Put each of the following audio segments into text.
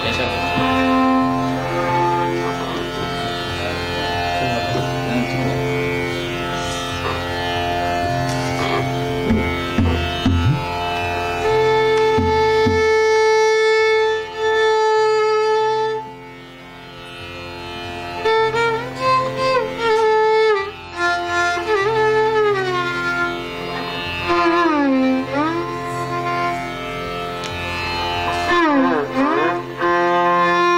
Thank you.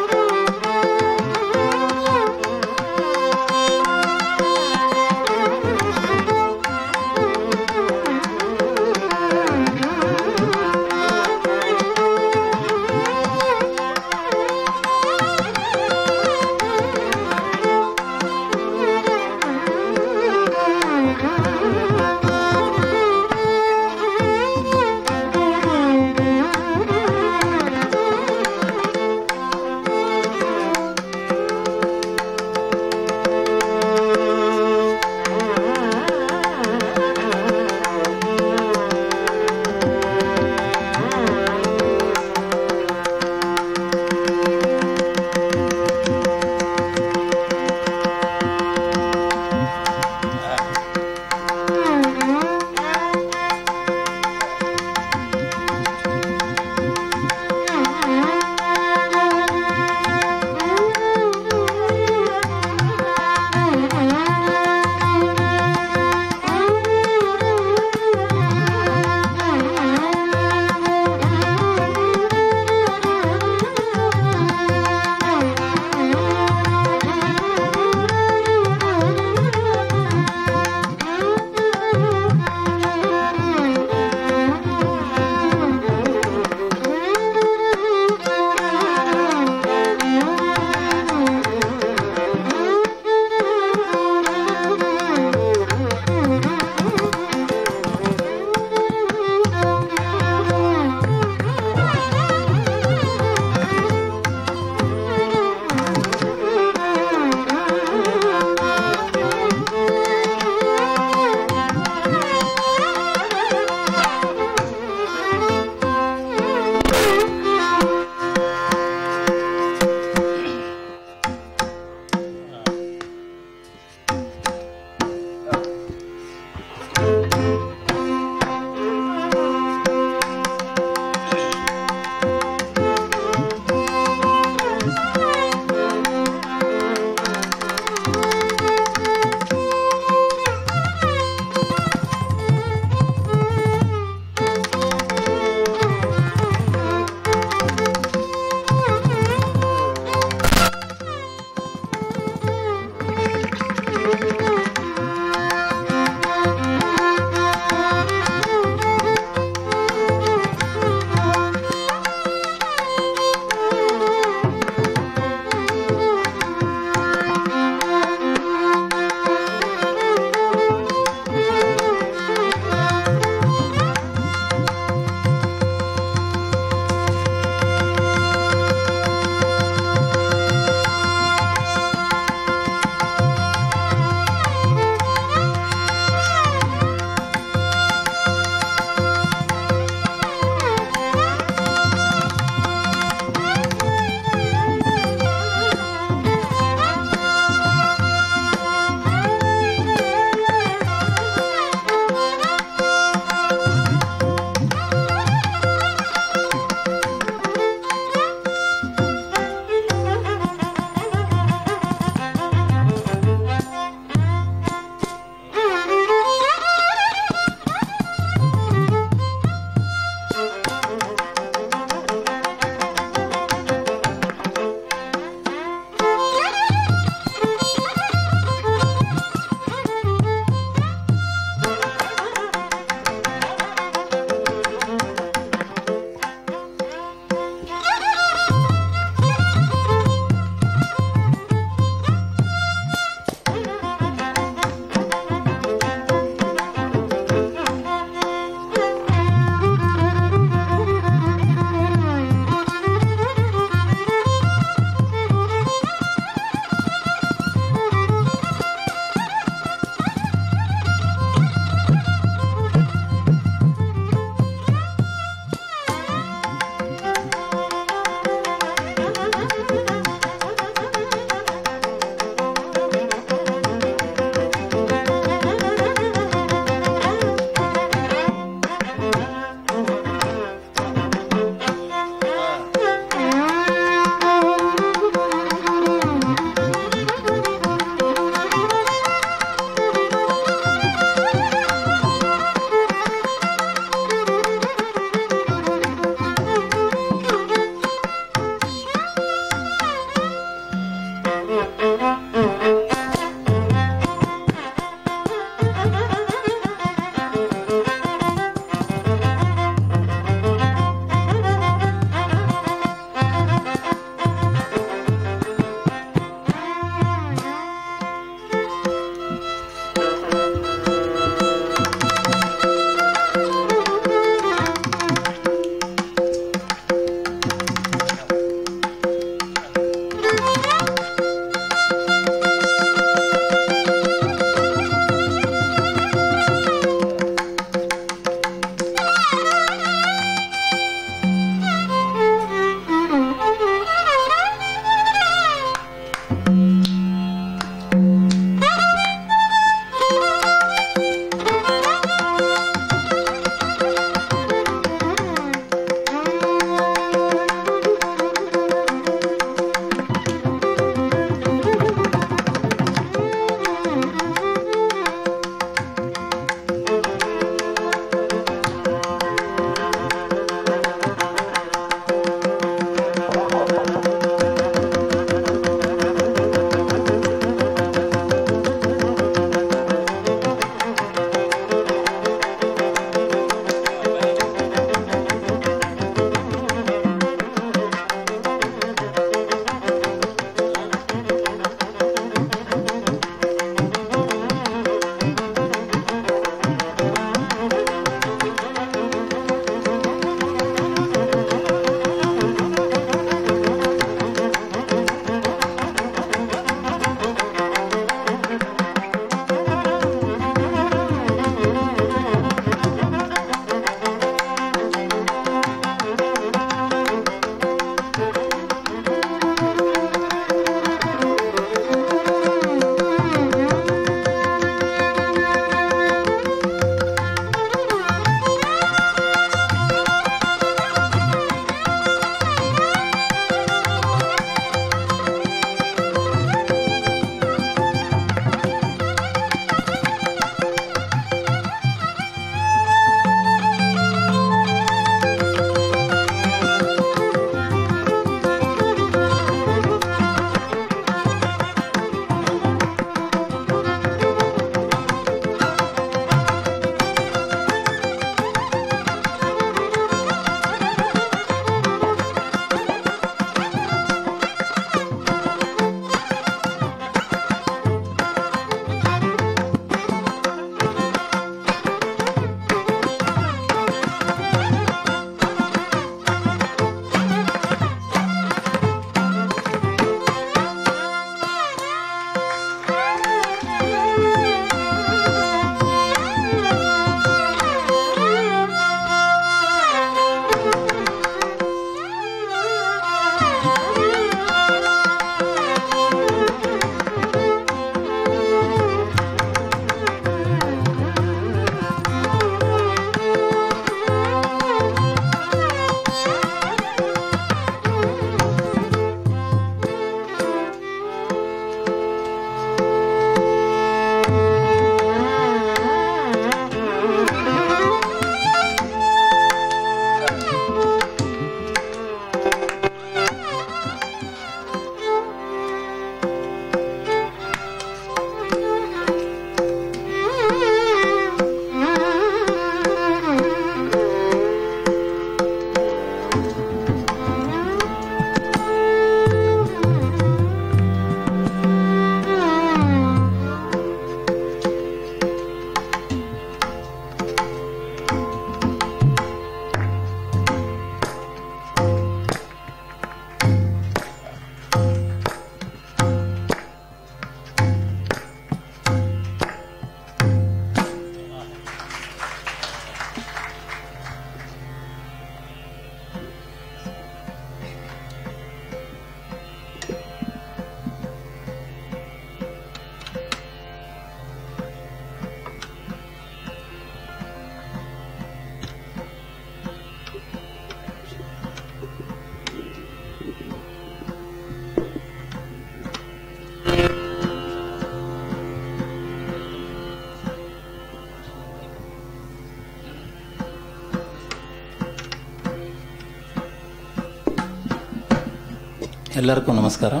எல்லாருக்கும் நமஸ்காரம்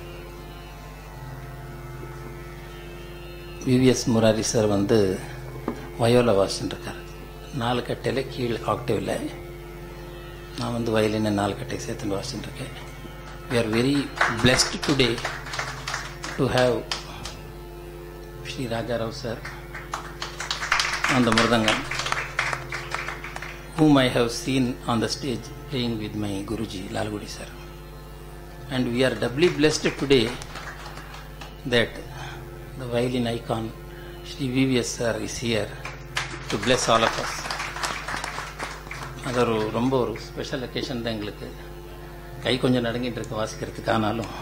VVS Murari sir வந்து வயோல வாசிச்சுட்டு இருக்கார் நாலு கட்டையில் கீழ் ஆக்டிவில் நான் வந்து வயலினை நாலு கட்டை சேர்த்துட்டு வாசிச்சுட்டு இருக்கேன் we are very blessed today to have Shri Raja Rao sir on the Murdangam, whom I have seen on the stage playing with my Guruji, Lalgudi sir. And we are doubly blessed today that the violin icon Sri VVS sir is here to bless all of us. அது ஒரு ரொம்ப ஒரு special occasion தான் எங்களுக்கு கை கொஞ்சம் நடுங்கிட்டு இருக்கு வாசிக்கிறதுக்கு ஆனாலும்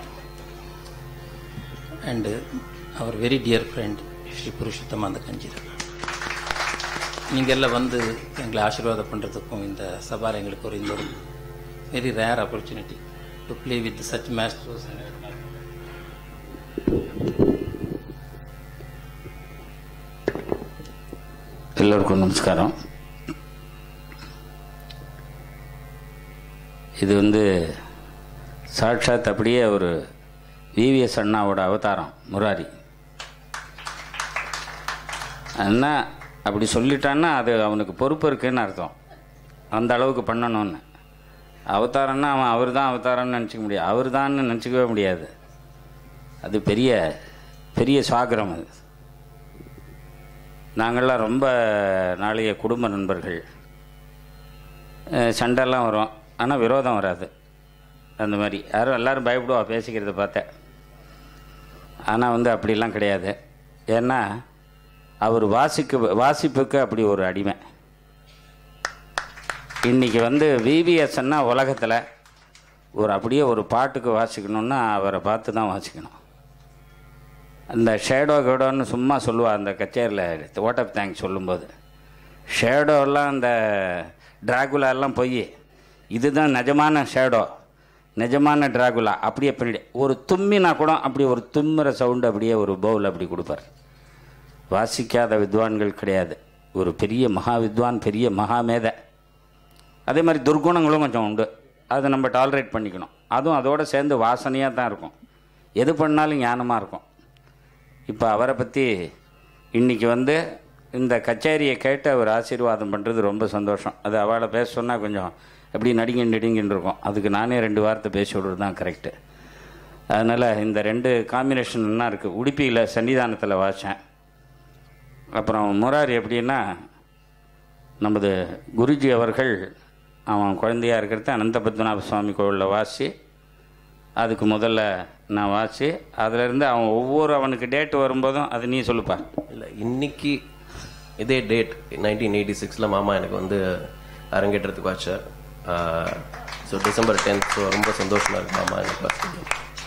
and our very dear friend Shri புருஷோத்தமாந்த கஞ்சிரன் நீங்கள் எல்லாம் வந்து எங்களை ஆசீர்வாதம் பண்ணுறதுக்கும் இந்த சபாவில் எங்களுக்கு ஒரு இந்த ஒரு very rare opportunity to play with such masters எல்லோருக்கும் நமஸ்காரம் இது வந்து சாட்சாத் அப்படியே ஒரு விவிஎஸ் அண்ணாவோட அவதாரம் முராரி அண்ணா அப்படி சொல்லிட்டான்னா அது அவனுக்கு பொறுப்பு இருக்குன்னு அர்த்தம் அந்த அளவுக்கு பண்ணணும்னு அவதாரம்னா அவன் அவர் தான் அவதாரம்னு நினச்சிக்க முடியாது அவர் தான் நினச்சிக்கவே முடியாது அது பெரிய பெரிய சாகரம் அது நாங்கள்லாம் ரொம்ப நாளைய குடும்ப நண்பர்கள் அஹ் சண்டைலாம் வரும் ஆனால் விரோதம் வராது அந்த மாதிரி யாரும் எல்லாரும் பயப்படுவா பேசிக்கிறத பார்த்தேன் ஆனால் வந்து அப்படிலாம் கிடையாது ஏன்னா அவர் வாசிக்கு வாசிப்புக்கு அப்படி ஒரு அடிமை இன்றைக்கி வந்து விவிஎஸ்ன்னா உலகத்தில் ஒரு அப்படியே ஒரு பாட்டுக்கு வாசிக்கணுன்னா அவரை பார்த்து தான் வாசிக்கணும் அந்த ஷேடோ கேடோன்னு சும்மா சொல்லுவா அந்த கச்சேரியில் ஓட் ஆஃப் தேங்க்ஸ் சொல்லும்போது ஷேடோலாம் அந்த டிராகுலா எல்லாம் போய் இதுதான் நிஜமான ஷேடோ நிஜமான டிராகுலா அப்படியே பின்னாடி ஒரு தும்மினா கூட அப்படி ஒரு தும்முற சவுண்டு அப்படியே ஒரு பவுல் அப்படி கொடுப்பார் வாசிக்காத வித்வான்கள் கிடையாது ஒரு பெரிய மகா வித்வான் பெரிய மகா மேதை அதே மாதிரி துர்குணங்களும் கொஞ்சம் உண்டு அதை நம்ம டாலரேட் பண்ணிக்கணும் அதுவும் அதோடு சேர்ந்து வாசனையாக தான் இருக்கும் எது பண்ணாலும் ஞானமாக இருக்கும் இப்போ அவரை பற்றி இன்றைக்கி வந்து இந்த கச்சேரியை கேட்டு அவர் ஆசீர்வாதம் பண்ணுறது ரொம்ப சந்தோஷம் அது அவளை பேச சொன்னால் கொஞ்சம் எப்படி நடிங்க நடிங்கன்னு இருக்கும் அதுக்கு நானே ரெண்டு வார்த்தை பேசி விடுறது தான் கரெக்டு அதனால் இந்த ரெண்டு காம்பினேஷன் என்ன இருக்குது உடுப்பியில் சன்னிதானத்தில் வாச்சேன் அப்புறம் முராரி எப்படின்னா நமது குருஜி அவர்கள் அவன் குழந்தையா இருக்கிறது அனந்த பத்மநாப சுவாமி கோவிலில் வாசி அதுக்கு முதல்ல நான் வாசி அதிலிருந்து அவன் ஒவ்வொரு அவனுக்கு டேட் வரும்போதும் அது நீ சொல்லுப்பா இல்லை இன்னைக்கு இதே டேட் நைன்டீன் எயிட்டி சிக்ஸில் மாமா எனக்கு வந்து அரங்கேற்றத்துக்கு வச்சார் ஸோ டிசம்பர் டென்த் ஸோ ரொம்ப சந்தோஷமாக இருக்கு மாமா எனக்கு வாசிக்கிறது.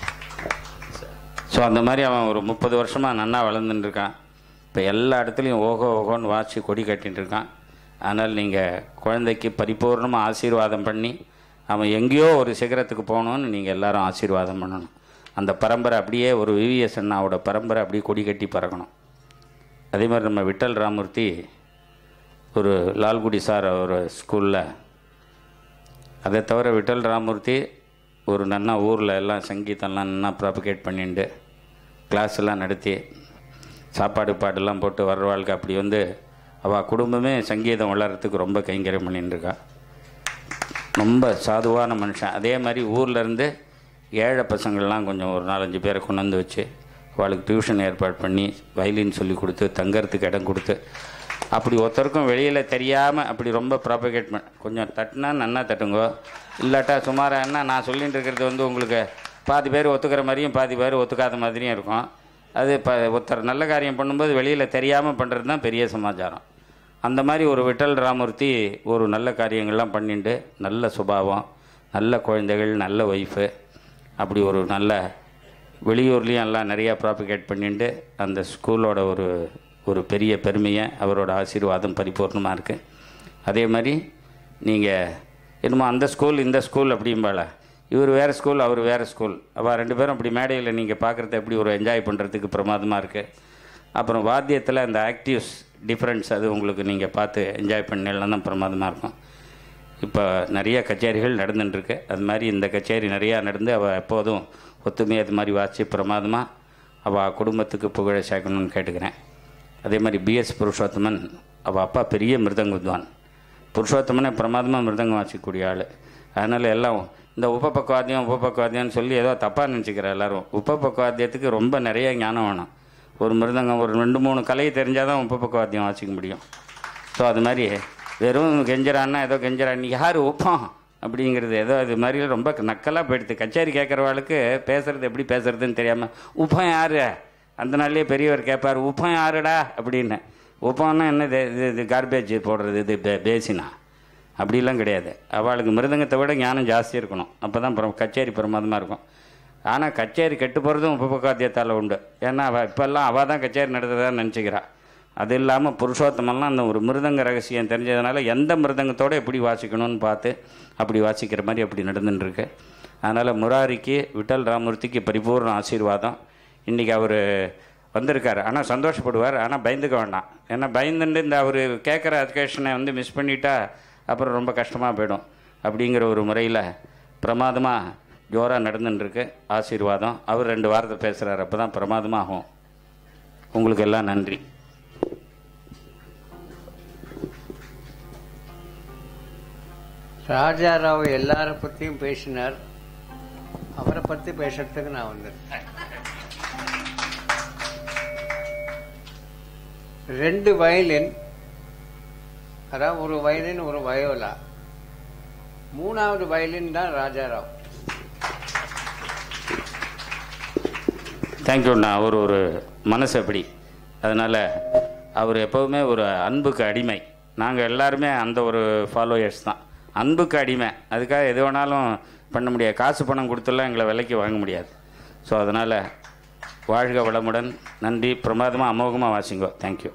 ஸோ அந்த மாதிரி அவன் ஒரு முப்பது வருஷமாக நன்னா வளர்ந்துட்டு இருக்கான் இப்போ எல்லா இடத்துலையும் ஓஹோ ஓஹோன்னு வாசி கொடி கட்டின்னு இருக்கான் அதனால் நீங்கள் குழந்தைக்கு பரிபூர்ணமாக ஆசீர்வாதம் பண்ணி அவன் எங்கேயோ ஒரு சிகரத்துக்கு போகணுன்னு நீங்கள் எல்லாரும் ஆசீர்வாதம் பண்ணணும் அந்த பரம்பரை அப்படியே ஒரு விவிஎஸ் அண்ணாவோட பரம்பரை அப்படியே கொடி கட்டி பறக்கணும் அதே மாதிரி நம்ம விட்டல் ராமூர்த்தி ஒரு லால்குடி சார் ஒரு ஸ்கூலில் அதை தவிர விட்டல் ராமூர்த்தி ஒரு நன்னா ஊரில் எல்லாம் சங்கீதம்லாம் நன்னா ப்ராபகேட் பண்ணிட்டு கிளாஸ் எல்லாம் நடத்தி சாப்பாடு பாட்டெல்லாம் போட்டு வர்ற வாழ்க்கை அப்படி வந்து அவள் குடும்பமே சங்கீதம் வளர்கிறதுக்கு ரொம்ப கைங்கரியம் பண்ணிட்டு இருக்கா ரொம்ப சாதுவான மனுஷன் அதே மாதிரி ஊர்ல இருந்து ஏழை பசங்கள்லாம் கொஞ்சம் ஒரு நாலஞ்சு பேரை கொண்டு வந்து வச்சு அவளுக்கு டியூஷன் ஏற்பாடு பண்ணி வயலின் சொல்லி கொடுத்து தங்கறதுக்கு இடம் கொடுத்து அப்படி ஒருத்தருக்கும் வெளியில் தெரியாமல் அப்படி ரொம்ப ப்ராபகேட் பண்ண கொஞ்சம் தட்டினா நன்னா தட்டுங்கோ இல்லாட்டா சுமாராக நான் சொல்லிட்டு இருக்கிறது வந்து உங்களுக்கு பாதி பேர் ஒத்துக்கிற மாதிரியும் பாதி பேர் ஒத்துக்காத மாதிரியும் இருக்கும் அது இப்போ ஒருத்தர் நல்ல காரியம் பண்ணும்போது வெளியில் தெரியாமல் பண்ணுறது தான் பெரிய சமாச்சாரம் அந்த மாதிரி ஒரு விட்டல் ராமூர்த்தி ஒரு நல்ல காரியங்கள்லாம் பண்ணிட்டு நல்ல சுபாவம் நல்ல குழந்தைகள் நல்ல ஒய்ஃபு அப்படி ஒரு நல்ல வெளியூர்லேயும் எல்லாம் நிறையா ப்ராபிகேட் பண்ணிட்டு அந்த ஸ்கூலோட ஒரு ஒரு பெரிய பெருமையை அவரோட ஆசீர்வாதம் பரிபூர்ணமாக இருக்குது அதே மாதிரி நீங்கள் என்னமோ அந்த ஸ்கூல் இந்த ஸ்கூல் அப்படிம்பால இவர் வேறு ஸ்கூல் அவர் வேறு ஸ்கூல் அவள் ரெண்டு பேரும் அப்படி மேடையில் நீங்கள் பார்க்குறது எப்படி ஒரு என்ஜாய் பண்ணுறதுக்கு பிரமாதமாக இருக்குது அப்புறம் வாத்தியத்தில் அந்த ஆக்டிவ்ஸ் டிஃப்ரென்ஸ் அது உங்களுக்கு நீங்கள் பார்த்து என்ஜாய் பண்ணலாம் தான் பிரமாதமாக இருக்கும் இப்போ நிறைய கச்சேரிகள் நடந்துட்டுருக்கு அது மாதிரி இந்த கச்சேரி நிறையா நடந்து அவள் எப்போதும் ஒத்துமையாக அது மாதிரி வாசி பிரமாதமாக அவள் குடும்பத்துக்கு புகழை சேர்க்கணும்னு கேட்டுக்கிறேன் அதே மாதிரி பிஎஸ் புருஷோத்தமன் அவள் அப்பா பெரிய மிருதங்க வித்வான் புருஷோத்தமனே பிரமாதமாக மிருதங்கம் வாசிக்கக்கூடிய ஆள் அதனால் எல்லாம் இந்த உபபக்கவாத்தியம் உபபக்கவாத்தியம்னு சொல்லி ஏதோ தப்பாக நினச்சிக்கிற எல்லாரும் உபபக்கவாத்தியத்துக்கு ரொம்ப நிறைய ஞானம் வேணும் ஒரு மிருதங்கம் ஒரு ரெண்டு மூணு கலையை தெரிஞ்சால் தான் உபபக்கவாத்தியம் வாசிக்க முடியும் ஸோ அது மாதிரி வெறும் கெஞ்சரான்னா ஏதோ கெஞ்சரா நீ யார் ஒப்பம் அப்படிங்கிறது ஏதோ இது மாதிரி ரொம்ப நக்கலாக போயிடுது கச்சேரி கேட்குறவாளுக்கு பேசுறது எப்படி பேசுறதுன்னு தெரியாமல் உப்பம் யார் அந்த நாள்லேயே பெரியவர் கேட்பார் உப்பம் யாருடா அப்படின்னு உப்பம்னா என்ன இது இது இது கார்பேஜ் போடுறது இது பே பேசினா அப்படிலாம் கிடையாது அவளுக்கு மிருதங்கத்தை விட ஞானம் ஜாஸ்தி இருக்கணும் அப்போ தான் அப்புறம் கச்சேரி பிரமாதமாக இருக்கும் ஆனால் கச்சேரி கெட்டு போகிறதும் உபபக்காத்தியத்தால் உண்டு ஏன்னா அவள் இப்போல்லாம் அவள் தான் கச்சேரி நடத்துறதா நினச்சிக்கிறா அது இல்லாமல் புருஷோத்தமெல்லாம் அந்த ஒரு மிருதங்க ரகசியம் தெரிஞ்சதுனால எந்த மிருதங்கத்தோடு எப்படி வாசிக்கணும்னு பார்த்து அப்படி வாசிக்கிற மாதிரி அப்படி நடந்துன்னு இருக்கு அதனால் முராரிக்கு விட்டல் ராமூர்த்திக்கு பரிபூர்ண ஆசீர்வாதம் இன்றைக்கி அவர் வந்திருக்கார் ஆனால் சந்தோஷப்படுவார் ஆனால் பயந்துக்க வேண்டாம் ஏன்னா பயந்துட்டு இந்த அவர் கேட்குற அக்கேஷனை வந்து மிஸ் பண்ணிட்டா அப்புறம் ரொம்ப கஷ்டமாக போயிடும் அப்படிங்கிற ஒரு முறையில் பிரமாதமாக ஜோராக நடந்துன்னு இருக்கு ஆசீர்வாதம் அவர் ரெண்டு வாரத்தை பேசுகிறார் அப்போ தான் பிரமாதமாகும் உங்களுக்கு எல்லாம் நன்றி ராஜாராவ் எல்லார பற்றியும் பேசினார் அவரை பற்றி பேசுறதுக்கு நான் வந்திருக்கேன் ரெண்டு வயலின் அதாவது ஒரு வயலின் ஒரு வயோலா மூணாவது வயலின் தான் ராஜாராவ் தேங்க்யூண்ணா அவர் ஒரு மனசு அப்படி அதனால் அவர் எப்போவுமே ஒரு அன்புக்கு அடிமை நாங்கள் எல்லாருமே அந்த ஒரு ஃபாலோயர்ஸ் தான் அன்புக்கு அடிமை அதுக்காக எது வேணாலும் பண்ண முடியாது காசு பணம் கொடுத்துலாம் எங்களை விலைக்கு வாங்க முடியாது ஸோ அதனால் வாழ்க வளமுடன் நன்றி பிரமாதமாக அமோகமாக வாசிங்கோ தேங்க்யூ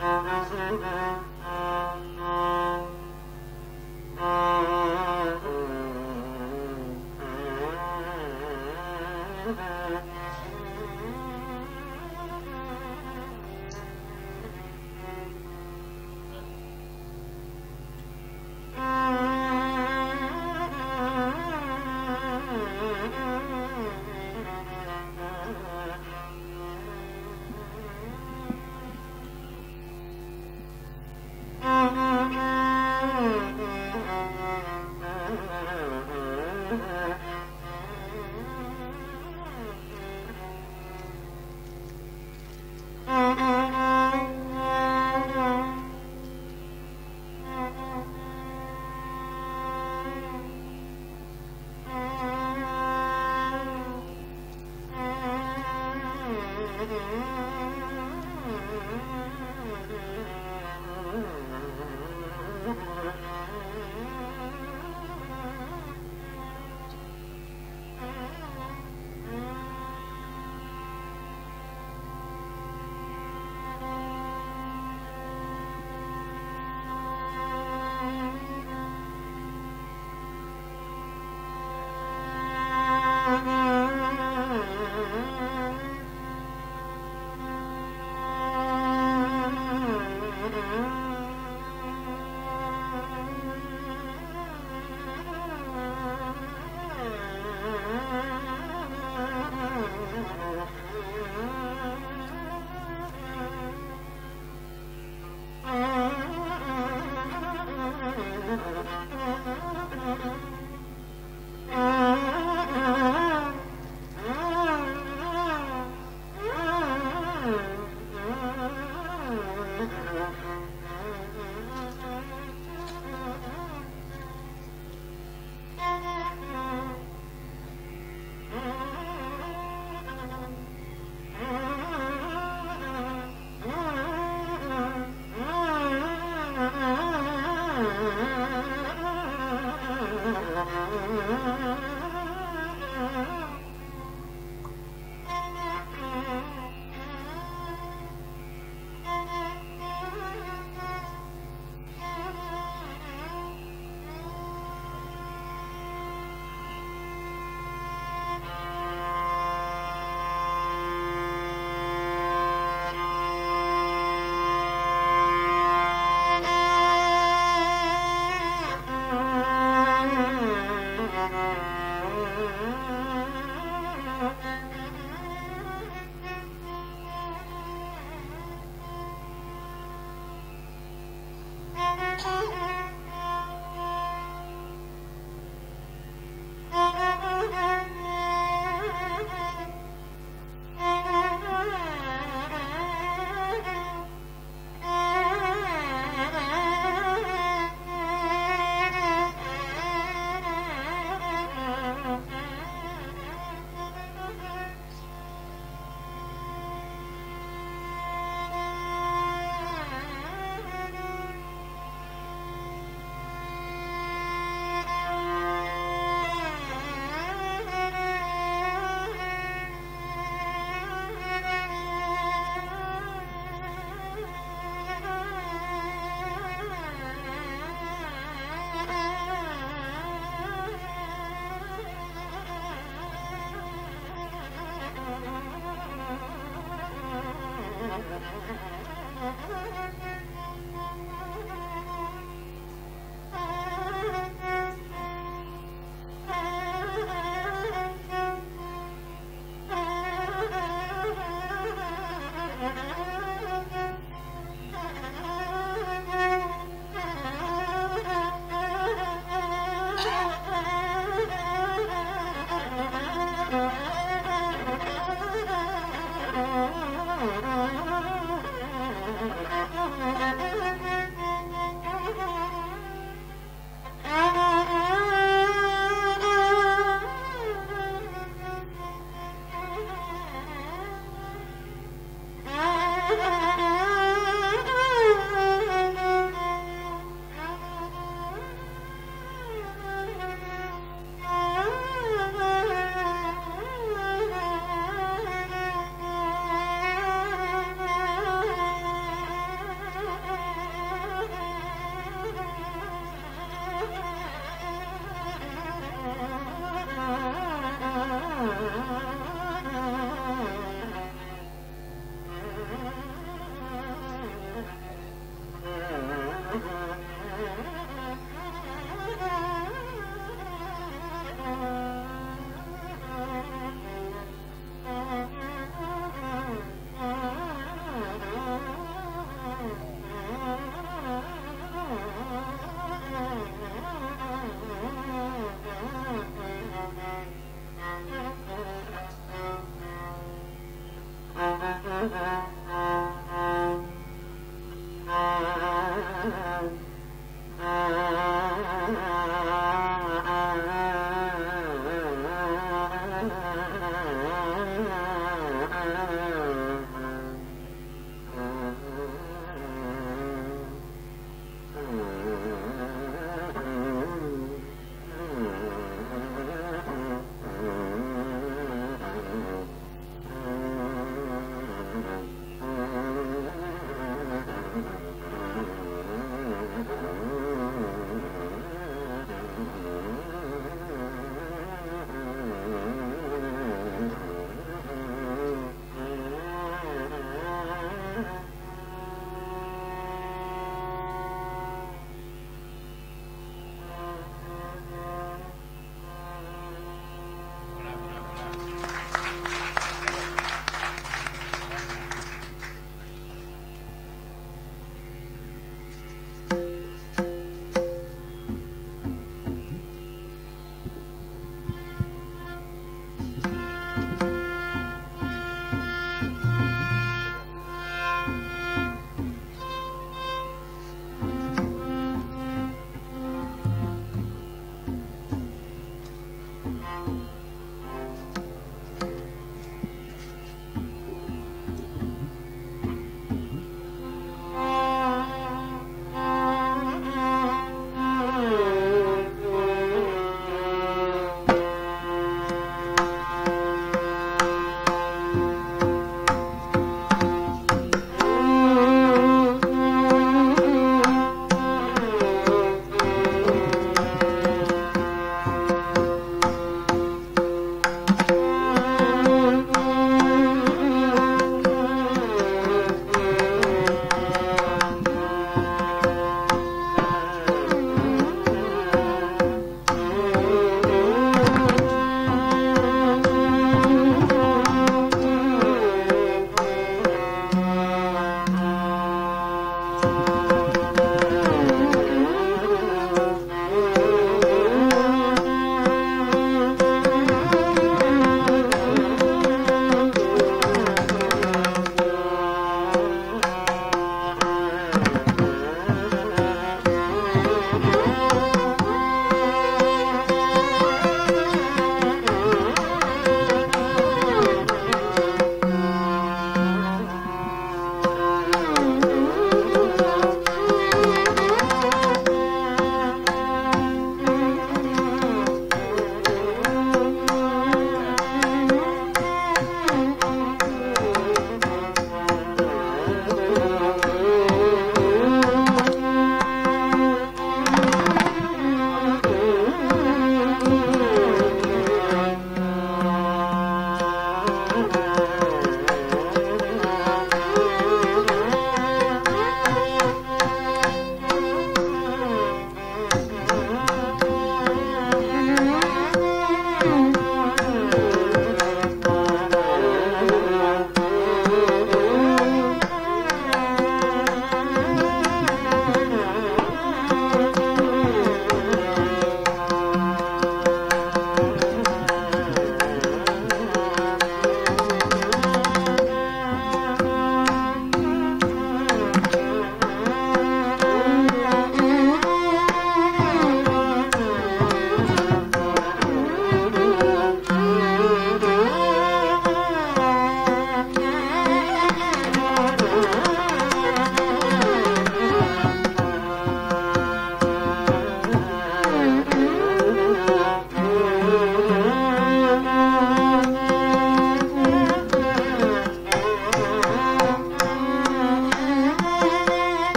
Thank you.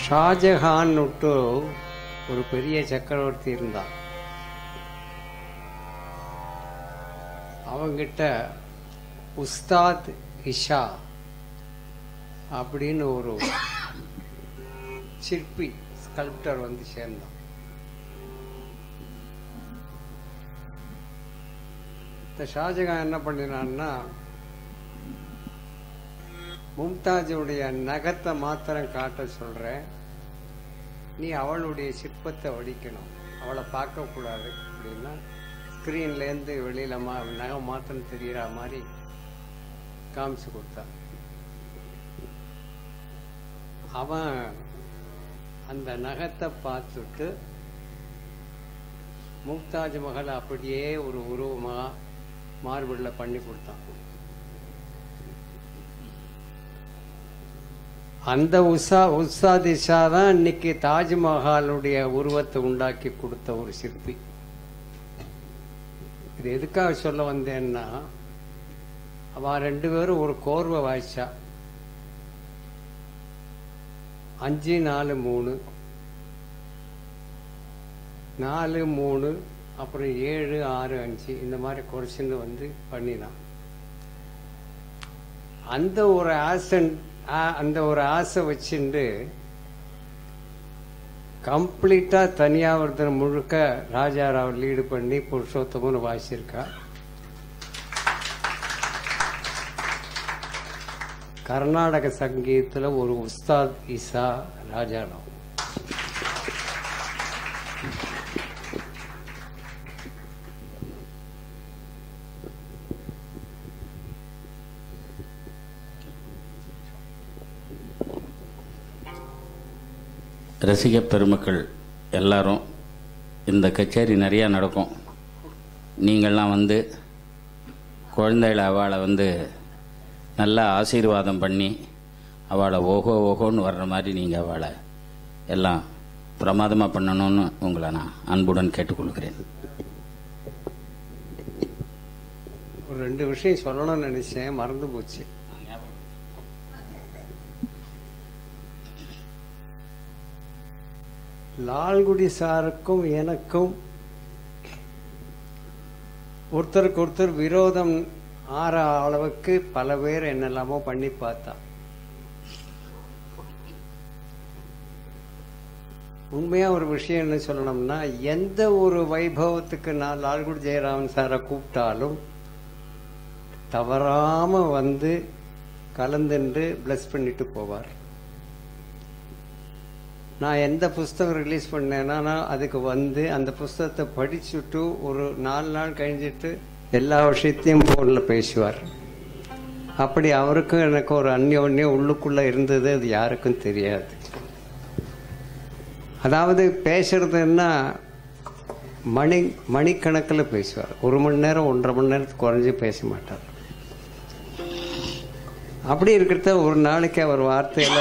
ஷாஜஹான் விட்டு ஒரு பெரிய சக்கரவர்த்தி இருந்தான் அவங்கிட்ட உஸ்தாத் இஷா அப்படின்னு ஒரு சிற்பி ஸ்கல்ப்டர் வந்து சேர்ந்தான் இந்த ஷாஜகான் என்ன பண்ணினான்னா மும்தாஜுடைய நகத்தை மாத்திரம் காட்ட சொல்றேன் நீ அவளுடைய சிற்பத்தை வடிக்கணும் அவளை பார்க்க கூடாது அப்படின்னா ஸ்கிரீன்ல இருந்து வெளியில மா நகம் மாத்திரம் தெரியற மாதிரி காமிச்சு கொடுத்தான் அவன் அந்த நகத்தை பார்த்துட்டு மும்தாஜ் மகள் அப்படியே ஒரு உருவமா மார்பிள்ல பண்ணி கொடுத்தான் அந்த உஷா உஷா திஷா தான் இன்னைக்கு தாஜ்மஹாலுடைய உருவத்தை உண்டாக்கி கொடுத்த ஒரு சிற்பி இது எதுக்காக சொல்ல வந்தேன்னா அவன் ரெண்டு பேரும் ஒரு கோர்வை வாய்ச்சா அஞ்சு நாலு மூணு நாலு மூணு அப்புறம் ஏழு ஆறு அஞ்சு இந்த மாதிரி குறைச்சுன்னு வந்து பண்ணினான் அந்த ஒரு ஆசன் அந்த ஒரு ஆசை வச்சுண்டு கம்ப்ளீட்டா தனியாவர்தன் முழுக்க ராஜாராவ் லீடு பண்ணி புருஷோத்தமன் வாசிச்சிருக்கா கர்நாடக சங்கீதத்துல ஒரு உஸ்தாத் இசா ராஜாராவ் ரசிக பெருமக்கள் எல்லாரும் இந்த கச்சேரி நிறையா நடக்கும் நீங்கள்லாம் வந்து குழந்தைகளை அவளை வந்து நல்லா ஆசீர்வாதம் பண்ணி அவளை ஓஹோ ஓஹோன்னு வர்ற மாதிரி நீங்கள் அவளை எல்லாம் பிரமாதமாக பண்ணணும்னு உங்களை நான் அன்புடன் கேட்டுக்கொள்கிறேன் ஒரு ரெண்டு விஷயம் சொல்லணும்னு நினைச்சேன் மறந்து போச்சு லால்குடி சாருக்கும் எனக்கும் ஒருத்தருக்கு ஒருத்தர் விரோதம் ஆற அளவுக்கு பல பேர் என்னெல்லாமோ பண்ணி பார்த்தா உண்மையா ஒரு விஷயம் என்ன சொல்லணும்னா எந்த ஒரு வைபவத்துக்கு நான் லால்குடி ஜெயராமன் சாரை கூப்பிட்டாலும் தவறாம வந்து கலந்துண்டு பிளஸ் பண்ணிட்டு போவார் நான் எந்த புஸ்தகம் ரிலீஸ் பண்ணேன்னா நான் அதுக்கு வந்து அந்த புஸ்தகத்தை படிச்சுட்டு ஒரு நாலு நாள் கழிஞ்சிட்டு எல்லா விஷயத்தையும் போன்ல பேசுவார் அப்படி அவருக்கும் எனக்கு ஒரு அந்யோன்யம் உள்ளுக்குள்ள இருந்தது அது யாருக்கும் தெரியாது அதாவது பேசுறதுன்னா மணி மணிக்கணக்கில் பேசுவார் ஒரு மணி நேரம் ஒன்றரை மணி நேரத்துக்கு குறைஞ்சு பேச மாட்டார் அப்படி இருக்கிறத ஒரு நாளைக்கு அவர் வார்த்தையில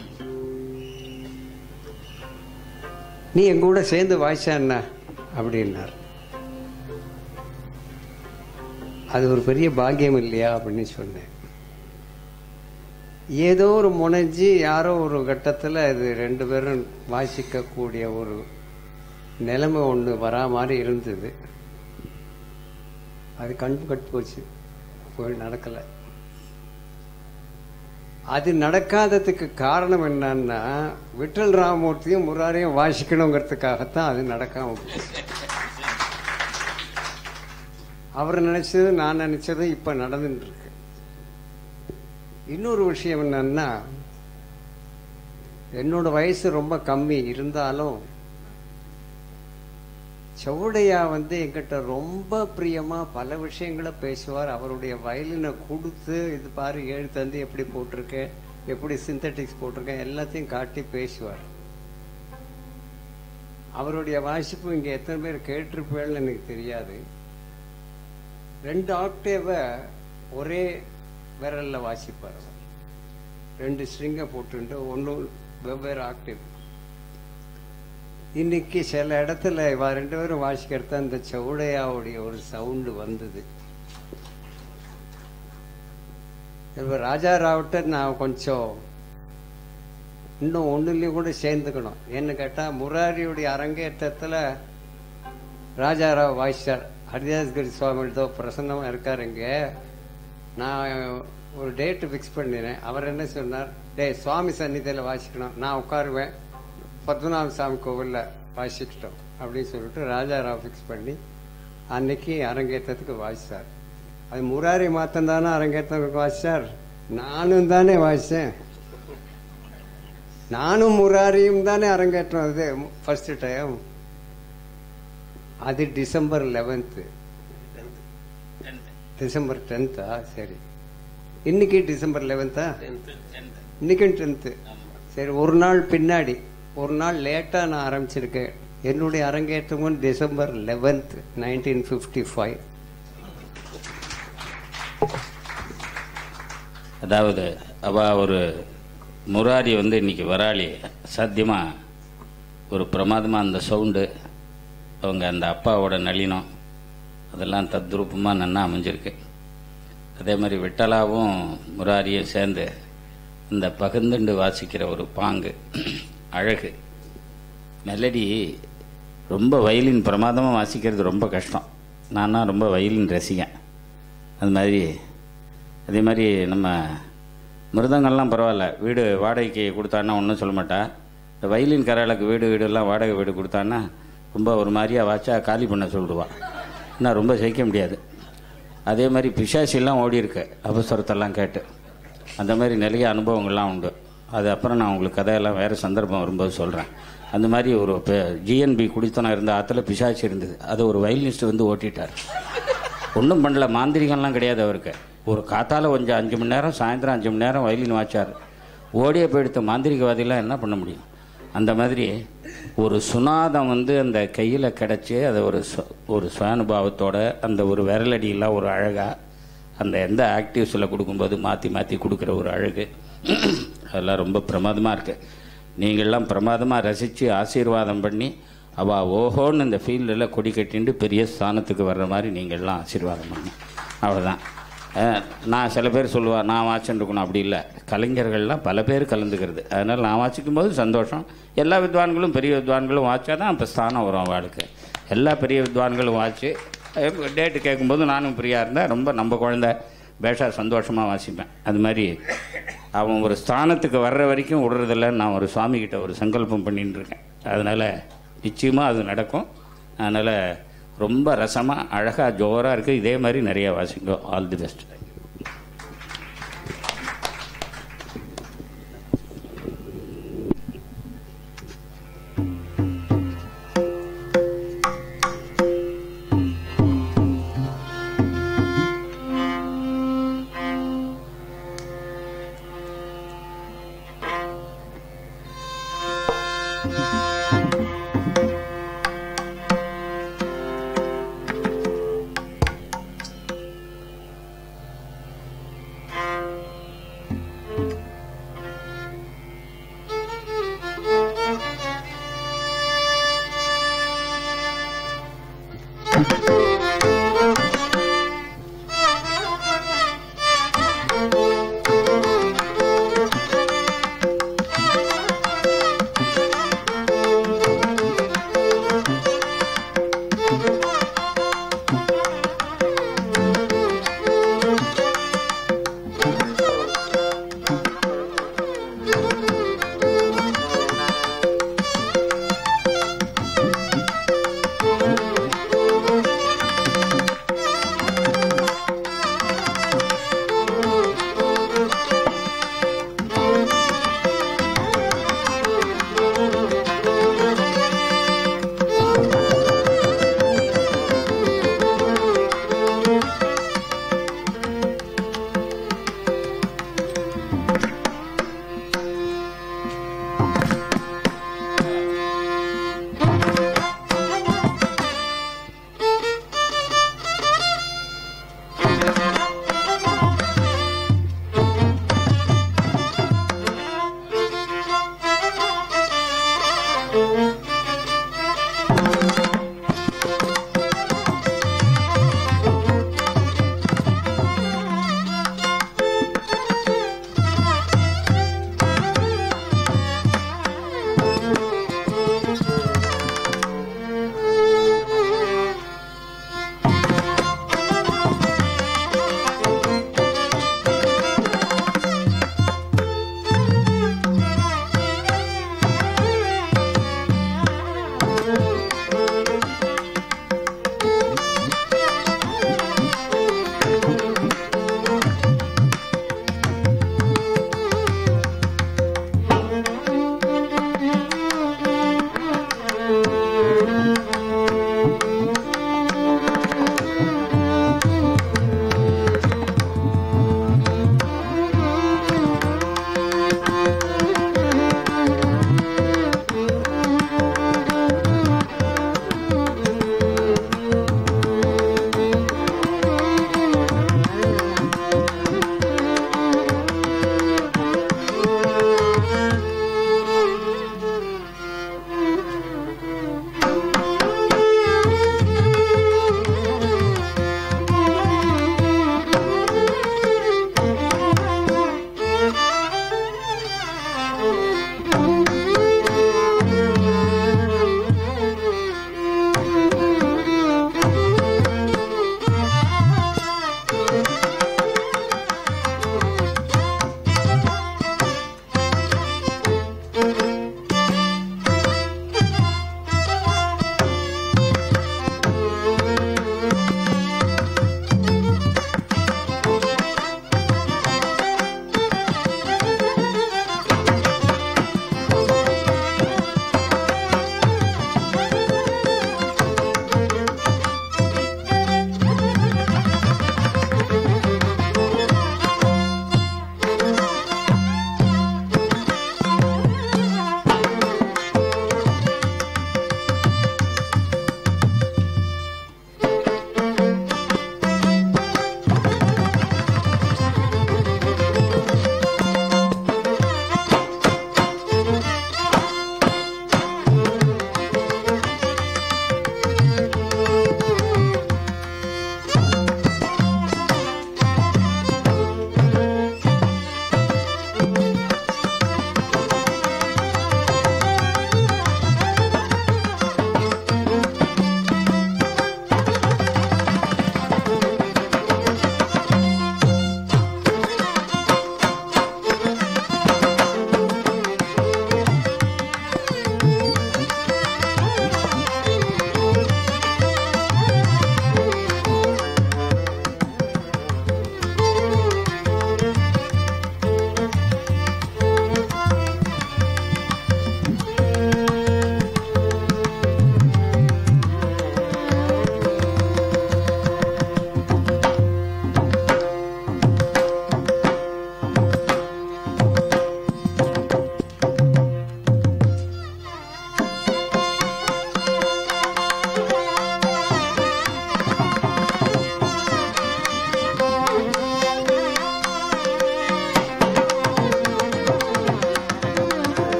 நீ எங்க கூட சேர்ந்து வாய்ச்சா என்ன அப்படின்னார் அது ஒரு பெரிய பாக்கியம் இல்லையா அப்படின்னு சொன்னேன் ஏதோ ஒரு முனைஞ்சி யாரோ ஒரு கட்டத்தில் இது ரெண்டு பேரும் வாசிக்கக்கூடிய ஒரு நிலைமை ஒன்று வரா மாதிரி இருந்தது அது கண் கட்டு போச்சு போய் நடக்கலை அது நடக்காததுக்கு காரணம் என்னன்னா விட்டல் ராமமூர்த்தியும் முராரியும் வாசிக்கணுங்கிறதுக்காகத்தான் அது நடக்காம போச்சு அவர் நினைச்சது நான் நினைச்சது இப்ப நடந்துட்டு இருக்கு இன்னொரு விஷயம் என்னன்னா என்னோட வயசு ரொம்ப கம்மி இருந்தாலும் சவுடையா வந்து என்கிட்ட ரொம்ப பிரியமா பல விஷயங்களை பேசுவார் அவருடைய வயலினை கொடுத்து இது பாரு ஏழு தந்து எப்படி போட்டிருக்கேன் எப்படி சிந்தட்டிக்ஸ் போட்டிருக்கேன் எல்லாத்தையும் காட்டி பேசுவார் அவருடைய வாசிப்பு இங்க எத்தனை பேர் கேட்டிருப்பேன்னு எனக்கு தெரியாது ரெண்டு ஆக்டேவை ஒரே விரல்ல வாசிப்பார் அவர் ரெண்டு ஸ்ட்ரிங்கை போட்டுட்டு ஒன்று வெவ்வேறு ஆக்டேவ் இன்னைக்கு சில இடத்துல இவ ரெண்டு பேரும் வாசிக்கிறது அந்த சவுடையாவுடைய ஒரு சவுண்டு வந்தது இப்ப ராஜா ராவ்ட்ட நான் கொஞ்சம் இன்னும் ஒன்றுலேயும் கூட சேர்ந்துக்கணும் என்ன கேட்டால் முராரியுடைய அரங்கேற்றத்தில் ராஜாராவ் வாய்ஸ்டார் ஹரிதாஸ்கிரி சுவாமி ஏதோ பிரசன்னமாக இருக்கார் இங்கே நான் ஒரு டேட்டு ஃபிக்ஸ் பண்ணினேன் அவர் என்ன சொன்னார் டேய் சுவாமி சந்நிதியில் வாசிக்கணும் நான் உட்காருவேன் பத்மநாப சாமி கோவிலில் வாசிக்கிட்டோம் அப்படின்னு சொல்லிட்டு ராஜாராவ் ஃபிக்ஸ் பண்ணி அன்னைக்கு அரங்கேற்றத்துக்கு வாசித்தார் அது முராரி மாத்தம் தானே அரங்கேற்றத்துக்கு வாசித்தார் நானும் தானே வாசித்தேன் நானும் முராரியும் தானே அரங்கேற்றம் அது ஃபர்ஸ்ட் டைம் அது டிசம்பர் லெவன்த்து டிசம்பர் டென்த்தா சரி இன்னைக்கு டிசம்பர் லெவன்த்தா இன்னைக்கும் டென்த்து சரி ஒரு நாள் பின்னாடி ஒரு நாள் லேட்டாக நான் ஆரம்பிச்சிருக்கேன் என்னுடைய அரங்கேற்றமும் December eleventh nineteen fifty five அதாவது அவ ஒரு முராரி வந்து இன்னைக்கு வராளி சாத்தியமாக ஒரு பிரமாதமாக அந்த சவுண்டு அவங்க அந்த அப்பாவோட நளினம் அதெல்லாம் தத்ரூபமாக நன்னா அமைஞ்சிருக்கு அதே மாதிரி விட்டலாவும் முராரியும் சேர்ந்து இந்த பகிர்ந்துண்டு வாசிக்கிற ஒரு பாங்கு அழகு மெலடி ரொம்ப வயலின் பிரமாதமாக வாசிக்கிறது ரொம்ப கஷ்டம் நானா ரொம்ப வயலின் ரசிகன் அது மாதிரி அதே மாதிரி நம்ம மிருதங்கள்லாம் பரவாயில்ல வீடு வாடகைக்கு கொடுத்தான்னா ஒன்றும் சொல்ல மாட்டா இந்த வயலின் கராளுக்கு வீடு வீடெல்லாம் வாடகை வீடு கொடுத்தான்னா ரொம்ப ஒரு மாதிரியா வாச்சா காலி பண்ண சொல்லிடுவா இன்னும் ரொம்ப ஜெயிக்க முடியாது அதே மாதிரி பிசாசிலாம் ஓடி இருக்கு அபஸ்வரத்தெல்லாம் கேட்டு அந்த மாதிரி நிறைய அனுபவங்கள்லாம் உண்டு அது அப்புறம் நான் உங்களுக்கு கதையெல்லாம் வேறு சந்தர்ப்பம் வரும்போது சொல்கிறேன் அந்த மாதிரி ஒரு ஜிஎன்பி குடித்தனம் இருந்த ஆற்றுல பிசாசி இருந்தது அது ஒரு வயலினிஸ்ட் வந்து ஓட்டிட்டார் ஒன்றும் பண்ணல மாந்திரிகம்லாம் கிடையாது அவருக்கு ஒரு காத்தால கொஞ்சம் அஞ்சு மணி நேரம் சாயந்தரம் அஞ்சு மணி நேரம் வயலின் வாச்சார் ஓடியே போயிடுத்த மாந்திரிகவாதிலாம் என்ன பண்ண முடியும் அந்த மாதிரி ஒரு சுனாதம் வந்து அந்த கையில் கிடச்சி அதை ஒரு சு- ஒரு சுவானுபாவத்தோட அந்த ஒரு விரலடியெல்லாம் ஒரு அழகாக அந்த எந்த ஆக்டிவ்ஸில் கொடுக்கும்போது மாற்றி மாற்றி கொடுக்குற ஒரு அழகு அதெல்லாம் ரொம்ப பிரமாதமாக இருக்குது நீங்கள்லாம் பிரமாதமாக ரசித்து ஆசீர்வாதம் பண்ணி அவள் ஓஹோன்னு இந்த ஃபீல்டில் கொடி கட்டிண்டு பெரிய ஸ்தானத்துக்கு வர்ற மாதிரி நீங்கள்லாம் ஆசீர்வாதம் பண்ணணும் அவ்வளோதான் அஹ், நான் சில பேர் சொல்லுவா நான் வாட்சின்னு இருக்கணும் அப்படி இல்லை கலைஞர்கள்லாம் பல பேர் கலந்துக்கிறது அதனால் நான் வாசிக்கும் போது சந்தோஷம் எல்லா வித்வான்களும் பெரிய வித்வான்களும் வாச்சா தான் இப்போ ஸ்தானம் வரும் அவளுக்கு எல்லா பெரிய வித்வான்களும் வாச்சு டேட்டு கேட்கும்போது நானும் ஃப்ரீயாக இருந்தேன் ரொம்ப நம்ம குழந்தை பேஷா சந்தோஷமாக வாசிப்பேன் அது மாதிரி அவன் ஒரு ஸ்தானத்துக்கு வர்ற வரைக்கும் விடுறதில்ல நான் ஒரு சுவாமி கிட்ட ஒரு சங்கல்பம் பண்ணிட்டு இருக்கேன் அதனால் நிச்சயமாக அது நடக்கும் அதனால் ரொம்ப ரசமாக அழகாக ஜோராக இருக்குது இதே மாதிரி நிறைய வாசிங்கோ ஆல் தி பெஸ்ட்